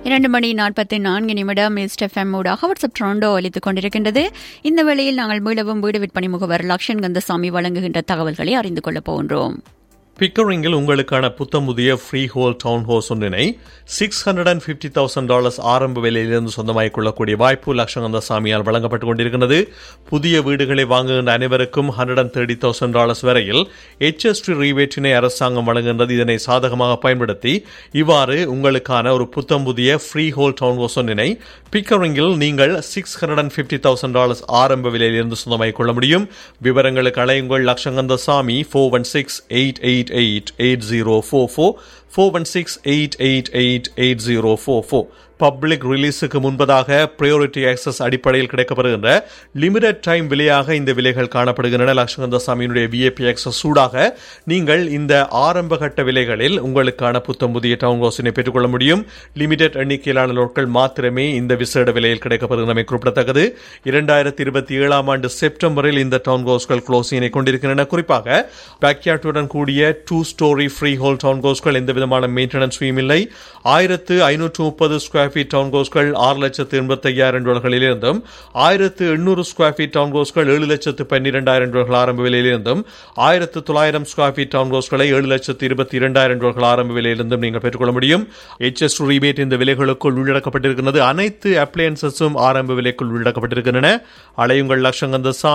இரண்டு மணி நாற்பத்தி நான்கு நிமிடம் எஸ்எஃப்எம் ஊடாக வாட்ஸ்அப் ட்ரோண்டோ அளித்துக் கொண்டிருக்கின்றது இந்த வேளையில் நாங்கள் மீளவும் வீடு விற்பனை முகவர் லக்ஷன் கந்தசாமி வழங்குகின்ற தகவல்களை அறிந்து கொள்ளப் போகின்றோம் பிக்கரிங்கில் உங்களுக்கான புத்தம் புதிய ஃப்ரீ ஹோல் டவுன் ஹோஸ் ஒன்றினை six hundred and fifty thousand dollars ஆரம்ப விலையிலிருந்து சொந்தமாகிக் கொள்ளக்கூடிய வாய்ப்பு லட்சங்கந்த சாமியால் வழங்கப்பட்டுக் கொண்டிருக்கிறது புதிய வீடுகளை வாங்குகின்ற அனைவருக்கும் hundred and thirty thousand dollars வரையில் ஹெச்எஸ்டி ரீவேட்டினை அரசாங்கம் வழங்குகின்றது இதனை சாதகமாக பயன்படுத்தி இவ்வாறு உங்களுக்கான ஒரு புத்தம் புதிய ஃப்ரீ ஹோல் டவுன் ஹோஸ் ஒன்றினை பிக்கரிங்கில் நீங்கள் six hundred and fifty thousand dollars ஆரம்ப விலையிலிருந்து சொந்தமாகிக் கொள்ள முடியும் விவரங்களுக்கு அழையுங்கள் லட்சங்கந்த சாமி four one six eight eight 8044 416-888-8044 public ரிலீஸுக்கு முன்பதாக பிரையாரிட்டி ஆக்சஸ் அடிப்படையில் கிடைக்கப்படுகின்ற லிமிடெட் டைம் விலையாக இந்த விலைகள் காணப்படுகின்றன லட்சகந்த சாமியினுடைய விஏபி ஆக்சஸ் சூடாக நீங்கள் இந்த ஆரம்ப கட்ட விலைகளில் உங்களுக்கான புத்தம் புதிய டவுன் ஹவுஸினை பெற்றுக்கொள்ள முடியும் லிமிடெட் எண்ணிக்கையிலான லோட்கள் மாத்திரமே இந்த விசேட விலையில் கிடைக்கப்படுகின்றமை குறிப்பிடத்தக்கது இரண்டாயிரத்தி இருபத்தி ஏழாம் ஆண்டு செப்டம்பரில் இந்த டவுன் ஹவுஸ்கள் க்ளோசிங்கினை கொண்டிருக்கின்றன குறிப்பாக பேக்யார்டுடன் கூடிய two story freehold town ஹவுஸ்கள் எந்த விதமான மெயின்டெனன்ஸ் ஃபீம் இல்லை ஆயிரத்து ஐநூற்று முப்பது ஸ்கொயர் ஃபீட் டவுன் ஹவுஸ்கள் ஆறு லட்சத்து எண்பத்தி ஐயாயிரம் டாலர்களில் இருந்தும் ஆயிரத்து எண்ணூறு ஸ்கொயர் ஃபீட் டவுன் ஹவுஸ்கள் ஏழு லட்சத்து பன்னிரெண்டாயிரம் டாலர்கள் ஆரம்ப விலையில் இருந்தும் ஆயிரத்து தொள்ளாயிரம் ஸ்கொயர் ஃபீட் டவுன் ஹவுஸ்களை ஏழு லட்சத்து இருபத்தி இரண்டாயிரம் டாலர்கள் ஆரம்ப விலையிலிருந்தும் நீங்கள் பெற்றுக்கொள்ள முடியும் எச்எஸ் ரீபேட் இந்த விலைகளுக்குள் உள்ளடக்கப்பட்டிருக்கிறது அனைத்து அப்ளையன்சஸும் ஆரம்ப விலைக்குள் உள்ளடக்கப்பட்டிருக்கின்றன அலையுங்கள் லட்சங்கந்த